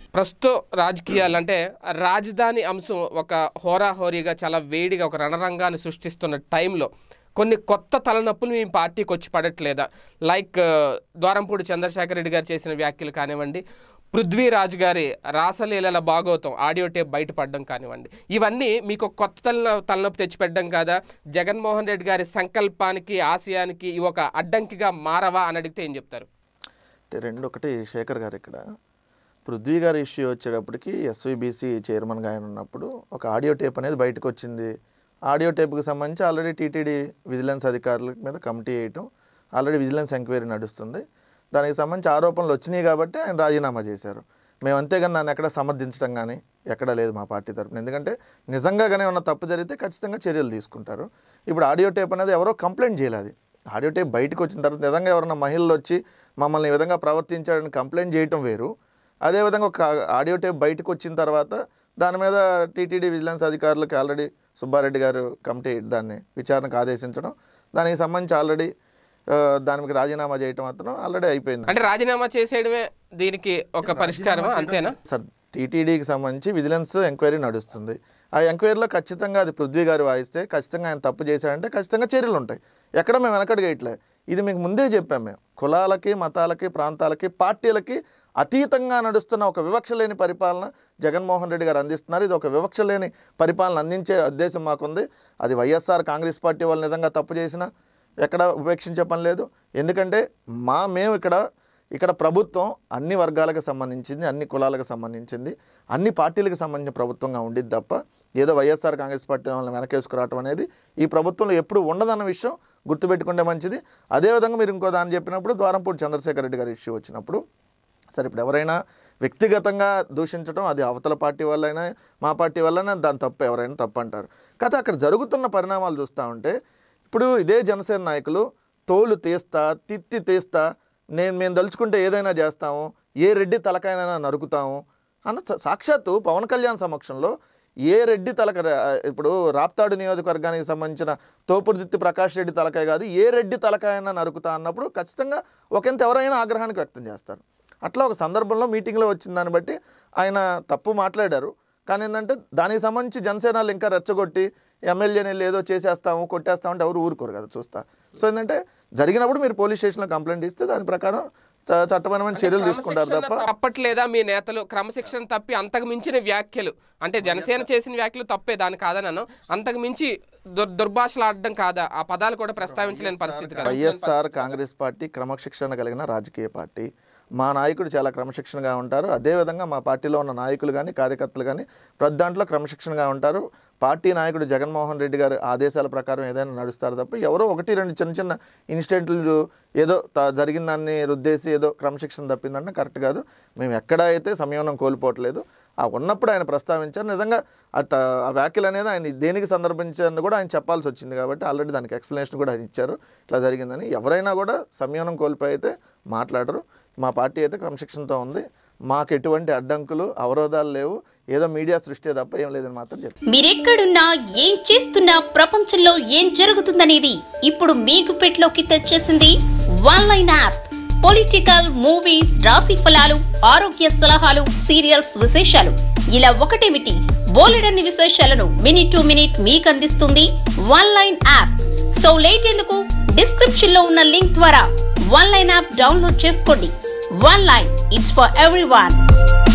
ప్రస్తుతం రాజకీయాలు అంటే రాజధాని అంశం ఒక హోరాహోరీగా చాలా వేడిగా ఒక రణరంగాన్ని సృష్టిస్తున్న టైంలో కొన్ని కొత్త తలనొప్పులు మీ పార్టీకి వచ్చి పడట్లేదా లైక్ ఆ, ద్వారంపూడి చంద్రశేఖర్ రెడ్డి గారు చేసిన వ్యాఖ్యలు కానివ్వండి పృథ్వీరాజు గారి రాసలీలల భాగవతం ఆడియో టేప్ బయటపడడం కానివ్వండి ఇవన్నీ మీకు ఒక కొత్త తల తలనొప్పి తెచ్చిపెట్టడం కాదా జగన్మోహన్ రెడ్డి గారి సంకల్పానికి ఆశయానికి ఇవి ఒక అడ్డంకిగా మారవా అని అడిగితే ఏం చెప్తారు అంటే రెండు ఒకటి శేఖర్ గారు ఇక్కడ పృథ్వీ గారి ఇష్యూ వచ్చేటప్పటికి ఎస్వీబీసీ చైర్మన్గా ఆయన ఉన్నప్పుడు ఒక ఆడియో టేప్ అనేది బయటకు వచ్చింది ఆడియో టేప్కి సంబంధించి ఆల్రెడీ టీటీడీ విజిలెన్స్ అధికారుల మీద కమిటీ వేయటం ఆల్రెడీ విజిలెన్స్ ఎంక్వైరీ నడుస్తుంది దానికి సంబంధించి ఆరోపణలు వచ్చినాయి కాబట్టి ఆయన రాజీనామా చేశారు మేము అంతేగాని దాన్ని ఎక్కడ సమర్థించడం కానీ ఎక్కడ లేదు మా పార్టీ తరపున ఎందుకంటే నిజంగా కానీ ఏమన్నా తప్పు జరిగితే ఖచ్చితంగా చర్యలు తీసుకుంటారు ఇప్పుడు ఆడియో టేప్ అనేది ఎవరో కంప్లైంట్ చేయలేదు ఆడియో టేప్ బయటకు వచ్చిన తర్వాత నిజంగా ఎవరైనా మహిళలు వచ్చి మమ్మల్ని ఈ విధంగా ప్రవర్తించాడని కంప్లైంట్ చేయటం వేరు అదేవిధంగా ఒక ఆడియో టేప్ బయటకు వచ్చిన తర్వాత దాని మీద టీటీడీ విజిలెన్స్ అధికారులకు ఆల్రెడీ సుబ్బారెడ్డి గారు కమిటీ దాన్ని విచారణకు ఆదేశించడం దానికి సంబంధించి ఆల్రెడీ ఆ, దాని మీద రాజీనామా చేయటం మాత్రం ఆల్రెడీ అయిపోయింది అంటే రాజీనామా చేసేయడమే దీనికి ఒక పరిష్కారమా అంతేనా సార్ టీటీడీకి సంబంధించి విజిలెన్స్ ఎంక్వైరీ నడుస్తుంది ఆ ఎంక్వైరీలో ఖచ్చితంగా అది పృథ్వీ గారు వాయిస్తే ఖచ్చితంగా ఆయన తప్పు చేశాడంటే ఖచ్చితంగా చర్యలు ఉంటాయి ఎక్కడ మేము వెనకడిగేయట్లే ఇది మీకు ముందే చెప్పాం మేము కులాలకి మతాలకి ప్రాంతాలకి పార్టీలకి అతీతంగా నడుస్తున్న ఒక వివక్ష లేని పరిపాలన జగన్మోహన్ రెడ్డి గారు అందిస్తున్నారు ఇది ఒక వివక్ష లేని పరిపాలన అందించే ఉద్దేశం మాకుంది అది వైఎస్ఆర్ కాంగ్రెస్ పార్టీ వాళ్ళు నిజంగా తప్పు చేసినా ఎక్కడ ఉపేక్షించే పని లేదు ఎందుకంటే మా మేము ఇక్కడ ఇక్కడ ప్రభుత్వం అన్ని వర్గాలకు సంబంధించింది అన్ని కులాలకు సంబంధించింది అన్ని పార్టీలకు సంబంధించిన ప్రభుత్వంగా ఉండిద్ది తప్ప ఏదో వైఎస్ఆర్ కాంగ్రెస్ పార్టీ వాళ్ళని వెనకేసుకురావటం అనేది ఈ ప్రభుత్వంలో ఎప్పుడు ఉండదన్న విషయం గుర్తుపెట్టుకుంటే మంచిది అదేవిధంగా మీరు ఇంకో దాన్ని చెప్పినప్పుడు ద్వారంపూడి చంద్రశేఖర్ రెడ్డి గారి ఇష్యూ వచ్చినప్పుడు సరే ఇప్పుడు ఎవరైనా వ్యక్తిగతంగా దూషించడం అది అవతల పార్టీ వాళ్ళైనా మా పార్టీ వల్లైనా దాని తప్పు ఎవరైనా తప్పు అంటారు కాకపోతే అక్కడ జరుగుతున్న పరిణామాలు చూస్తూ ఉంటే ఇప్పుడు ఇదే జనసేన నాయకులు తోలు తీస్తా తిత్తి తీస్తా నేను మేము దలుచుకుంటే ఏదైనా చేస్తాము ఏ రెడ్డి తలకైనా నరుకుతాము అన్న సా- సాక్షాత్తు పవన్ కళ్యాణ్ సమక్షంలో ఏ రెడ్డి తలక ఇప్పుడు రాప్తాడు నియోజకవర్గానికి సంబంధించిన తోపుడుదిత్తి ప్రకాష్ రెడ్డి తలకాయ కాదు ఏ రెడ్డి తలకాయన నరుకుతా అన్నప్పుడు ఖచ్చితంగా ఒకంత ఎవరైనా ఆగ్రహానికి వ్యక్తం చేస్తారు అట్లా ఒక సందర్భంలో మీటింగ్లో వచ్చిన దాన్ని బట్టి ఆయన తప్పు మాట్లాడారు కానీ ఏంటంటే దానికి సంబంధించి జనసేనలు ఇంకా రెచ్చగొట్టి ఎమ్మెల్యేని వెళ్ళి ఏదో చేసేస్తాము కొట్టేస్తామంటే ఎవరు ఊరుకోరు కదా చూస్తా సో ఏంటంటే జరిగినప్పుడు మీరు పోలీస్ స్టేషన్లో కంప్లైంట్ ఇస్తే దాని ప్రకారం చ- చట్టపరమైన చర్యలు తీసుకుంటారు తప్ప క్రమశిక్షణ తప్పట్లేదా మీ నేతలు క్రమశిక్షణ తప్పి అంతకు మించిన వ్యాఖ్యలు అంటే జనసేన చేసిన వ్యాఖ్యలు తప్పే దాని కాదనను అంతకు మించి దుర్ దుర్భాషలు ఆడడం కాదా ఆ పదాలు కూడా ప్రస్తావించలేని పరిస్థితి కదా వైఎస్ఆర్ కాంగ్రెస్ పార్టీ క్రమశిక్షణ కలిగిన రాజకీయ పార్టీ మా నాయకుడు చాలా క్రమశిక్షణగా ఉంటారు అదేవిధంగా మా పార్టీలో ఉన్న నాయకులు కానీ కార్యకర్తలు కానీ ప్రతి దాంట్లో క్రమశిక్షణగా ఉంటారు పార్టీ నాయకుడు జగన్మోహన్ రెడ్డి గారి ఆదేశాల ప్రకారం ఏదైనా నడుస్తారు తప్ప ఎవరో ఒకటి రెండు చిన్న చిన్న ఇన్సిడెంట్లు ఏదో త- జరిగిన దాన్ని రుద్దేసి ఏదో క్రమశిక్షణ తప్పిందంటే కరెక్ట్ కాదు మేము ఎక్కడ అయితే సంయమనం కోల్పోవట్లేదు ఆ ఉన్నప్పుడు ఆయన ప్రస్తావించారు నిజంగా ఆ త- ఆ వ్యాఖ్యలు అనేది ఆయన దేనికి సందర్భించారని కూడా ఆయన చెప్పాల్సి వచ్చింది కాబట్టి ఆల్రెడీ దానికి ఎక్స్ప్లెనేషన్ కూడా ఆయన ఇచ్చారు ఇట్లా జరిగిందని ఎవరైనా కూడా సంయమనం కోల్పోయి అయితే మాట్లాడరు మా పార్టీ అయితే క్రమశిక్షణతో ఉంది మాకు ఎటువంటి అడ్డంకులు అవరోధాలు లేవు ఏదో మీడియా సృష్టి తప్ప ఏం లేదని మాత్రం చెప్పారు మీరెక్కడున్నా ఏం చేస్తున్నా ప్రపంచంలో ఏం జరుగుతుందనేది ఇప్పుడు మీకు పెట్లోకి తెచ్చేసింది one line app political movies రాశి ఫలాలు ఆరోగ్య సలహాలు సీరియల్స్ విశేషాలు ఇలా ఒకటేమిటి బోలెడన్ని విశేషాలను మినిట్ టు మినిట్ మీకు అందిస్తుంది one line app so late ఎందుకు డిస్క్రిప్షన్ లో ఉన్న లింక్ ద్వారా వన్ లైన్ యాప్ డౌన్లోడ్ చేసుకోండి one line it's for every